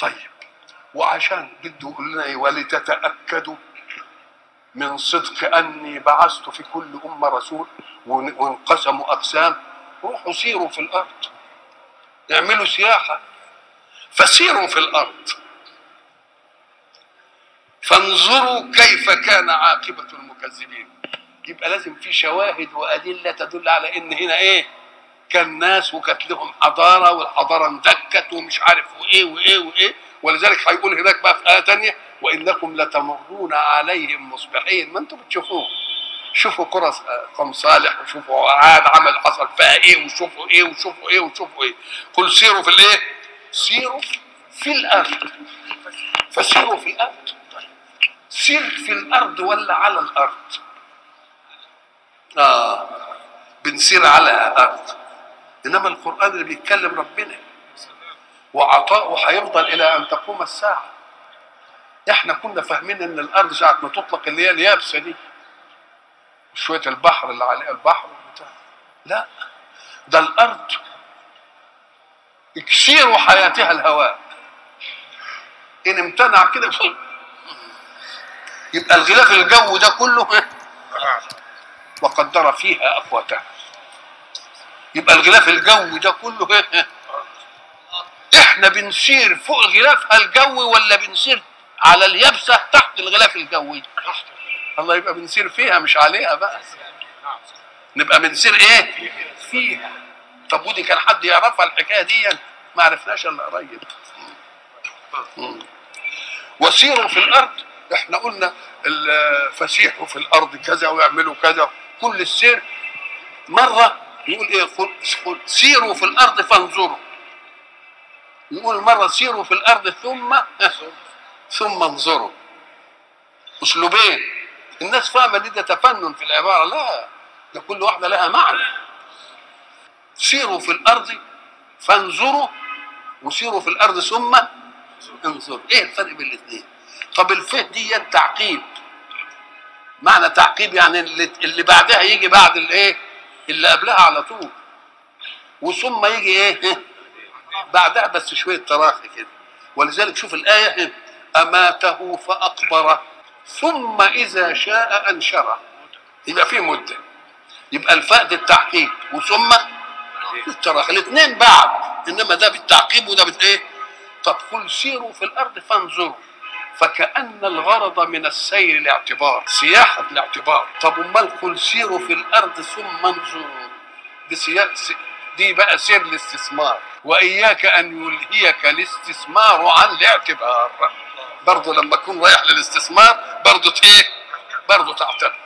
طيب وعشان بده يقول لنا ايه ولتتاكدوا من صدق اني بعثت في كل امه رسول ون- وانقسموا اقسام روحوا سيروا في الارض اعملوا سياحه فسيروا في الارض فانظروا كيف كان عاقبه المكذبين يبقى لازم في شواهد وادله تدل على ان هنا ايه كان ناس وكانت لهم حضاره والحضاره اندكت ومش عارف وايه وايه وايه ولذلك هيقول هناك بقى في ايه تانية وانكم لتمرون عليهم مصبحين ما انتم بتشوفوه شوفوا قرى قوم صالح وشوفوا عاد عمل حصل فيها ايه وشوفوا ايه وشوفوا ايه وشوفوا ايه قل سيروا في الايه سيروا في الارض فسيروا في الارض سير في الارض ولا على الارض اه بنسير على الارض انما القران اللي بيتكلم ربنا وعطاؤه هيفضل الى ان تقوم الساعه احنا كنا فاهمين ان الارض ساعه ما تطلق اللي هي اليابسه دي شويه البحر اللي عليه البحر بتاع لا ده الارض يكسير حياتها الهواء ان امتنع كده يبقى الغلاف الجو ده كله وقدر فيها اقواتها يبقى الغلاف الجوي ده كله احنا بنسير فوق غلافها الجوي ولا بنسير على اليابسه تحت الغلاف الجوي الله يبقى بنسير فيها مش عليها بقى نبقى بنسير ايه فيها طب ودي كان حد يعرفها الحكايه دي ما عرفناش الا قريب مم. وسيروا في الارض احنا قلنا ال- فسيحوا في الارض كذا ويعملوا كذا كل السير مره يقول ايه قل قل سيروا في الارض فانظروا يقول مره سيروا في الارض ثم ثم انظروا اسلوبين الناس فاهمه دي ده تفنن في العباره لا ده كل واحده لها معنى سيروا في الارض فانظروا وسيروا في الارض ثم انظروا ايه الفرق بين الاثنين طب الفه دي تعقيب معنى تعقيب يعني اللي, اللي بعدها يجي بعد الايه اللي قبلها على طول وثم يجي ايه بعدها بس شويه تراخي كده ولذلك شوف الايه اماته فاقبره ثم اذا شاء انشره يبقى في مده يبقى الفاء دي التعقيب وثم التراخي الاثنين بعد انما ده بالتعقيب وده بالايه طب قل سيروا في الارض فانظروا فكأن الغرض من السير الاعتبار سياحة الاعتبار طب امال قل سيروا في الارض ثم انظروا دي سيا... سي... دي بقى سير الاستثمار واياك ان يلهيك الاستثمار عن الاعتبار برضه لما تكون رايح للاستثمار برضه ايه برضه تعتبر